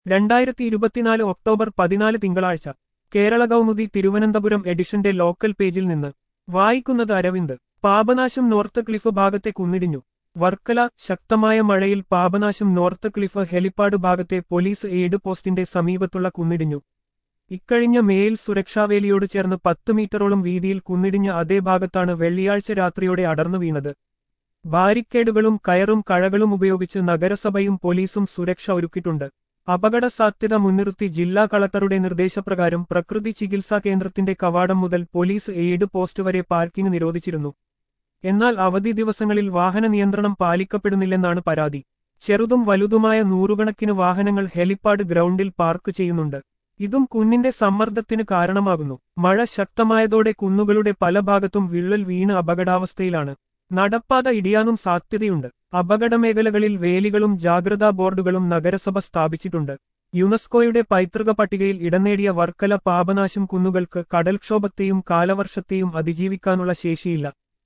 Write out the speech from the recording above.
രണ്ടായിരത്തി ഇരുപത്തിനാല് ഒക്ടോബർ പതിനാല് തിങ്കളാഴ്ച കേരള കൗമുദി തിരുവനന്തപുരം എഡിഷന്റെ ലോക്കൽ പേജിൽ നിന്ന് വായിക്കുന്നത് അരവിന്ദ് പാപനാശം നോർത്ത് ക്ലിഫ് ഭാഗത്തെ കുന്നിടിഞ്ഞു വർക്കല ശക്തമായ മഴയിൽ പാപനാശം നോർത്ത് ക്ലിഫ് ഹെലിപ്പാഡ് ഭാഗത്തെ പോലീസ് എയ്ഡ് പോസ്റ്റിന്റെ സമീപത്തുള്ള കുന്നിടിഞ്ഞു ഇക്കഴിഞ്ഞ മേയിൽ സുരക്ഷാവേലിയോട് ചേർന്ന് പത്ത് മീറ്ററോളം വീതിയിൽ കുന്നിടിഞ്ഞ അതേ ഭാഗത്താണ് വെള്ളിയാഴ്ച രാത്രിയോടെ അടർന്നു വീണത് ബാരിക്കേഡുകളും കയറും കഴകളും ഉപയോഗിച്ച് നഗരസഭയും പോലീസും സുരക്ഷ ഒരുക്കിയിട്ടുണ്ട് അപകട സാധ്യത മുൻനിർത്തി ജില്ലാ കളക്ടറുടെ നിർദ്ദേശപ്രകാരം പ്രകൃതി ചികിത്സാ കേന്ദ്രത്തിന്റെ കവാടം മുതൽ പോലീസ് എയ്ഡ് പോസ്റ്റ് വരെ പാർക്കിംഗ് നിരോധിച്ചിരുന്നു എന്നാൽ അവധി ദിവസങ്ങളിൽ വാഹന നിയന്ത്രണം പാലിക്കപ്പെടുന്നില്ലെന്നാണ് പരാതി ചെറുതും വലുതുമായ നൂറുകണക്കിന് വാഹനങ്ങൾ ഹെലിപ്പാഡ് ഗ്രൗണ്ടിൽ പാർക്ക് ചെയ്യുന്നുണ്ട് ഇതും കുന്നിന്റെ സമ്മർദ്ദത്തിന് കാരണമാകുന്നു മഴ ശക്തമായതോടെ കുന്നുകളുടെ പല ഭാഗത്തും വിള്ളൽ വീണ് അപകടാവസ്ഥയിലാണ് നടപ്പാത ഇടിയാനും സാധ്യതയുണ്ട് അപകടമേഖലകളിൽ വേലികളും ജാഗ്രതാ ബോർഡുകളും നഗരസഭ സ്ഥാപിച്ചിട്ടുണ്ട് യുനെസ്കോയുടെ പൈതൃക പട്ടികയിൽ ഇടം നേടിയ വർക്കല പാപനാശം കുന്നുകൾക്ക് കടൽക്ഷോഭത്തെയും കാലവർഷത്തെയും അതിജീവിക്കാനുള്ള ശേഷിയില്ല